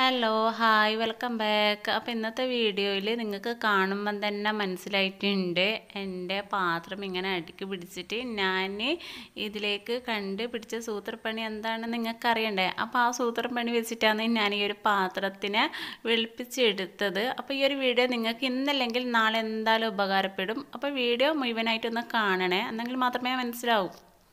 hello hi welcome back അപ്പോൾ ഇന്നത്തെ വീഡിയോയിൽ നിങ്ങൾക്ക് കാണുമ്പം തന്നെ മനസ്സിലായിട്ടുണ്ട് എൻ്റെ പാത്രം ഇങ്ങനെ അടുക്കി പിടിച്ചിട്ട് ഞാൻ ഇതിലേക്ക് കണ്ട് പിടിച്ച സൂത്രപ്പണി എന്താണെന്ന് നിങ്ങൾക്ക് അറിയണ്ടേ അപ്പോൾ ആ സൂത്രപ്പണി വെച്ചിട്ടാണ് ഞാൻ ഈ ഒരു പാത്രത്തിനെ വെളുപ്പിച്ചെടുത്തത് അപ്പോൾ ഈ ഒരു വീഡിയോ നിങ്ങൾക്ക് ഇന്നല്ലെങ്കിൽ നാളെ എന്തായാലും ഉപകാരപ്പെടും അപ്പോൾ വീഡിയോ മുഴുവനായിട്ടൊന്ന് കാണണേ എന്നെങ്കിൽ മാത്രമേ മനസ്സിലാവൂ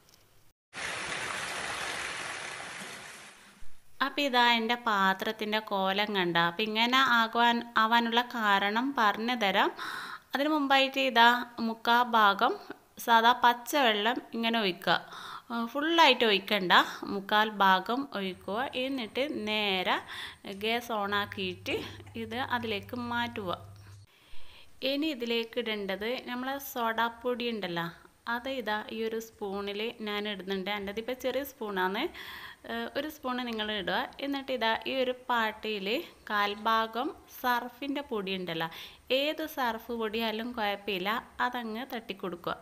അപ്പം ഇതാ എൻ്റെ പാത്രത്തിൻ്റെ കോലം കണ്ട അപ്പം ഇങ്ങനെ ആകുവാൻ ആവാനുള്ള കാരണം പറഞ്ഞു തരാം അതിന് മുമ്പായിട്ട് ഇതാ മുക്കാ ഭാഗം സാധാ പച്ചവെള്ളം ഇങ്ങനെ ഒഴിക്കുക ഫുള്ളായിട്ട് ഒഴിക്കണ്ട മുക്കാൽ ഭാഗം ഒഴിക്കുക എന്നിട്ട് നേരെ ഗ്യാസ് ഓണാക്കിയിട്ട് ഇത് അതിലേക്ക് മാറ്റുക ഇനി ഇതിലേക്ക് ഇടേണ്ടത് നമ്മൾ സോഡാപ്പൊടി ഉണ്ടല്ലോ അത് ഇതാ ഈ ഒരു സ്പൂണിൽ ഞാൻ ഇടുന്നുണ്ട് എൻ്റെ ഇതിപ്പോൾ ചെറിയ സ്പൂണാണ് ഒരു സ്പൂണ് നിങ്ങൾ ഇടുക എന്നിട്ട് ഇതാ ഈ ഒരു പാട്ടിയിൽ കാൽഭാഗം സർഫിൻ്റെ പൊടി ഉണ്ടല്ലോ ഏത് സർഫ് പൊടിയായാലും കുഴപ്പമില്ല അതങ്ങ് തട്ടിക്കൊടുക്കുക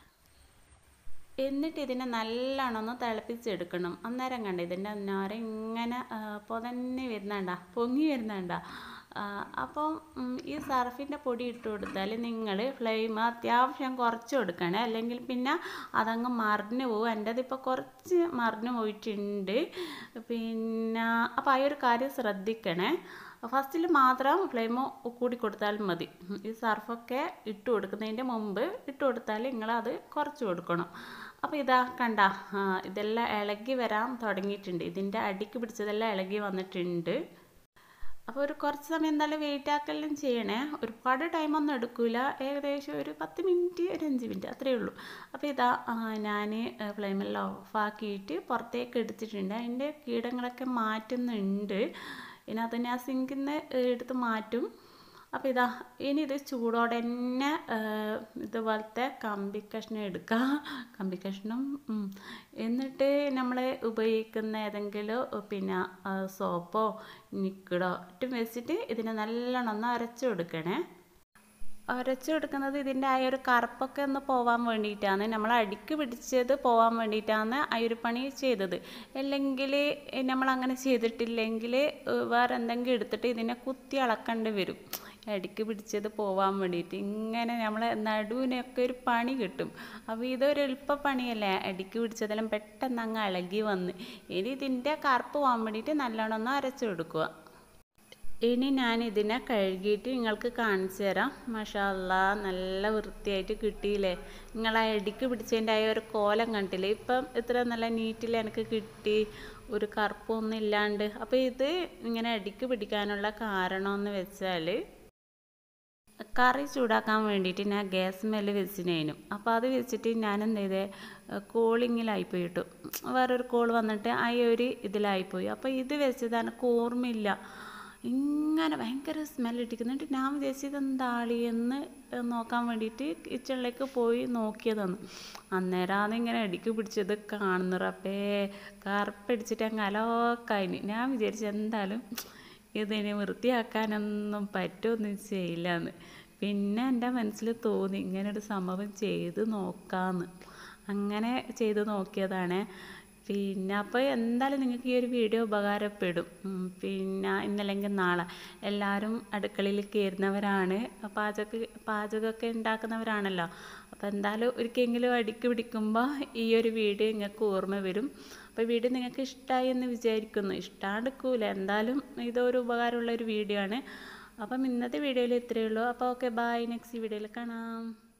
എന്നിട്ട് ഇതിനെ നല്ലോണം ഒന്ന് തിളപ്പിച്ചെടുക്കണം അന്നേരം കണ്ട ഇതിൻ്റെ നോര ഇങ്ങനെ പൊതന്നെ വരുന്നുണ്ട പൊങ്ങി വരുന്നുണ്ട അപ്പം ഈ സർഫിൻ്റെ പൊടി ഇട്ട് കൊടുത്താൽ നിങ്ങൾ ഫ്ലെയിം അത്യാവശ്യം കുറച്ച് കൊടുക്കണേ അല്ലെങ്കിൽ പിന്നെ അതങ്ങ് മറിഞ്ഞു പോകും എൻ്റെ അതിപ്പോൾ കുറച്ച് മറിഞ്ഞു പോയിട്ടുണ്ട് പിന്നെ അപ്പോൾ ആ ഒരു കാര്യം ശ്രദ്ധിക്കണേ ഫസ്റ്റിൽ മാത്രം ഫ്ലെയിം കൂടി കൊടുത്താൽ മതി ഈ സർഫൊക്കെ ഇട്ട് കൊടുക്കുന്നതിൻ്റെ മുമ്പ് ഇട്ട് കൊടുത്താൽ നിങ്ങളത് കുറച്ച് കൊടുക്കണം അപ്പോൾ ഇതാ കണ്ട ഇതെല്ലാം ഇളകി വരാൻ തുടങ്ങിയിട്ടുണ്ട് ഇതിൻ്റെ അടിക്ക് പിടിച്ചതെല്ലാം ഇളകി വന്നിട്ടുണ്ട് അപ്പോൾ ഒരു കുറച്ച് സമയം എന്തായാലും വെയിറ്റ് ആക്കെല്ലാം ചെയ്യണേ ഒരുപാട് ടൈമൊന്നും എടുക്കില്ല ഏകദേശം ഒരു പത്ത് മിനിറ്റ് ഒരു അഞ്ച് മിനിറ്റ് അത്രയേ ഉള്ളൂ അപ്പോൾ ഇതാ ഞാൻ ഫ്ലെയിമെല്ലാം ഓഫാക്കിയിട്ട് പുറത്തേക്ക് എടുത്തിട്ടുണ്ട് അതിൻ്റെ കീടങ്ങളൊക്കെ മാറ്റുന്നുണ്ട് ഇതിനകത്ത് ഞാൻ സിങ്കിൽ നിന്ന് എടുത്ത് മാറ്റും അപ്പോൾ ഇതാ ഇനി ഇത് ചൂടോടെ തന്നെ ഇതുപോലത്തെ കമ്പി കഷ്ണം എടുക്കുക കമ്പി കഷ്ണം എന്നിട്ട് നമ്മൾ ഉപയോഗിക്കുന്ന ഏതെങ്കിലും പിന്നെ സോപ്പോ നിക്കിടോ ഇട്ടും വെച്ചിട്ട് ഇതിനെ നല്ലോണം ഒന്ന് അരച്ചു കൊടുക്കണേ അരച്ചു കൊടുക്കുന്നത് ഇതിൻ്റെ ആ ഒരു കറുപ്പൊക്കെ ഒന്ന് പോവാൻ വേണ്ടിയിട്ടാണ് നമ്മൾ അടിക്ക് പിടിച്ചത് പോവാൻ വേണ്ടിയിട്ടാണ് ആ ഒരു പണി ചെയ്തത് അല്ലെങ്കിൽ നമ്മൾ അങ്ങനെ ചെയ്തിട്ടില്ലെങ്കിൽ വേറെ എന്തെങ്കിലും എടുത്തിട്ട് ഇതിനെ കുത്തി അളക്കേണ്ടി വരും അടിക്ക് പിടിച്ചത് പോവാൻ വേണ്ടിയിട്ട് ഇങ്ങനെ നമ്മളെ നടുവിനൊക്കെ ഒരു പണി കിട്ടും അപ്പോൾ ഇതൊരു എളുപ്പ പണിയല്ലേ അടിക്ക് പിടിച്ചതെല്ലാം പെട്ടെന്ന് അങ്ങ് ഇളകി വന്ന് ഇനി ഇതിൻ്റെ കറുപ്പ് പോകാൻ വേണ്ടിയിട്ട് നല്ലോണം ഒന്ന് അരച്ചു കൊടുക്കുക ഇനി ഞാൻ ഇതിനെ കഴുകിയിട്ട് നിങ്ങൾക്ക് കാണിച്ചു തരാം മഷാല്ല നല്ല വൃത്തിയായിട്ട് കിട്ടിയില്ലേ നിങ്ങൾ ആ ഇടിക്ക് പിടിച്ചതിൻ്റെ ആ ഒരു കോലം കണ്ടില്ലേ ഇപ്പം ഇത്ര നല്ല നീറ്റിൽ എനിക്ക് കിട്ടി ഒരു കറുപ്പൊന്നും ഇല്ലാണ്ട് അപ്പോൾ ഇത് ഇങ്ങനെ അടിക്ക് പിടിക്കാനുള്ള കാരണമെന്ന് വെച്ചാൽ കറി ചൂടാക്കാൻ വേണ്ടിയിട്ട് ഞാൻ ഗ്യാസ് മേലെ വെച്ചിനേനും അപ്പോൾ അത് വെച്ചിട്ട് ഞാൻ എന്ത് ചെയ്തേ കോളിങ്ങിലായിപ്പോയി ഇട്ടു വേറൊരു കോൾ വന്നിട്ട് ആ ഒരു ഇതിലായിപ്പോയി അപ്പോൾ ഇത് വെച്ചത് എനിക്ക് ഓർമ്മയില്ല ഇങ്ങനെ ഭയങ്കര സ്മെൽ ഇട്ടിക്കുന്നുണ്ട് ഞാൻ വിചാരിച്ചത് എന്താളി എന്ന് നോക്കാൻ വേണ്ടിയിട്ട് കിച്ചണിലേക്ക് പോയി നോക്കിയതാണ് അന്നേരമാണ് ഇങ്ങനെ അടിക്ക് പിടിച്ചത് കാണുന്നു റപ്പേ കറുപ്പടിച്ചിട്ട് അങ്ങ് അലോക്കായിന് ഞാൻ വിചാരിച്ചു എന്തായാലും ഇതിനെ വൃത്തിയാക്കാനൊന്നും പറ്റുമൊന്നും ചെയ്യില്ല എന്ന് പിന്നെ എൻ്റെ മനസ്സിൽ തോന്നി ഇങ്ങനൊരു സംഭവം ചെയ്ത് നോക്കാമെന്ന് അങ്ങനെ ചെയ്ത് നോക്കിയതാണ് പിന്നെ അപ്പോൾ എന്തായാലും നിങ്ങൾക്ക് ഈ ഒരു വീഡിയോ ഉപകാരപ്പെടും പിന്നെ ഇന്നല്ലെങ്കിൽ നാളെ എല്ലാവരും അടുക്കളയിൽ കയറുന്നവരാണ് പാചക പാചകമൊക്കെ ഉണ്ടാക്കുന്നവരാണല്ലോ അപ്പോൾ എന്തായാലും ഒരിക്കലെങ്കിലും അടുക്കി പിടിക്കുമ്പോൾ ഈ ഒരു വീഡിയോ നിങ്ങൾക്ക് ഓർമ്മ വരും അപ്പോൾ വീഡിയോ നിങ്ങൾക്ക് ഇഷ്ടമായി എന്ന് വിചാരിക്കുന്നു ഇഷ്ടമാണെടുക്കൂല എന്തായാലും ഇതൊരു ഉപകാരമുള്ള ഒരു വീഡിയോ ആണ് അപ്പം ഇന്നത്തെ വീഡിയോയിൽ ഇത്രയേ ഉള്ളൂ അപ്പോൾ ഓക്കെ ബായ് നെക്സ്റ്റ് വീഡിയോയിൽ കാണാം